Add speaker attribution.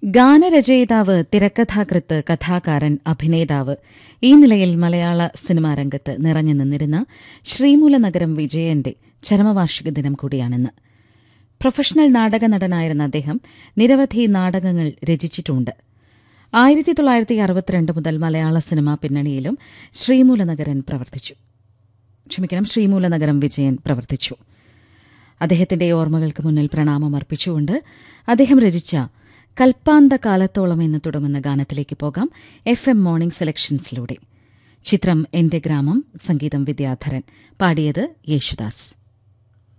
Speaker 1: ഗാനരചയിതാവ് തിരക്കഥാകൃത്ത് കഥാകാരൻ അഭിനേതാവ് ഈ നിലയിൽ മലയാള സിനിമാ രംഗത്ത് നിറഞ്ഞു നിന്നിരുന്ന ശ്രീമൂലനഗരം വിജയന്റെ ചരമവാർഷിക ദിനം കൂടിയാണിന്ന് പ്രൊഫഷണൽ നാടക നടനായിരുന്ന അദ്ദേഹം നിരവധി നാടകങ്ങൾ രചിച്ചിട്ടുണ്ട് ആയിരത്തി തൊള്ളായിരത്തി അറുപത്തിരണ്ട് മുതൽ മലയാള സിനിമാ പിന്നണിയിലും ശ്രീമൂലനഗരൻ പ്രവർത്തിച്ചു ക്ഷമിക്കണം ശ്രീമൂലനഗരം വിജയൻ പ്രവർത്തിച്ചു അദ്ദേഹത്തിന്റെ ഓർമ്മകൾക്ക് മുന്നിൽ പ്രണാമം അർപ്പിച്ചുകൊണ്ട് അദ്ദേഹം രചിച്ച കൽപ്പാന്ത കാലത്തോളം എന്ന് തുടങ്ങുന്ന ഗാനത്തിലേക്ക് പോകാം എഫ് എം മോർണിംഗ് സെലക്ഷൻസിലൂടെ ചിത്രം എന്റെ ഗ്രാമം സംഗീതം വിദ്യാധരൻ പാടിയത് യേശുദാസ്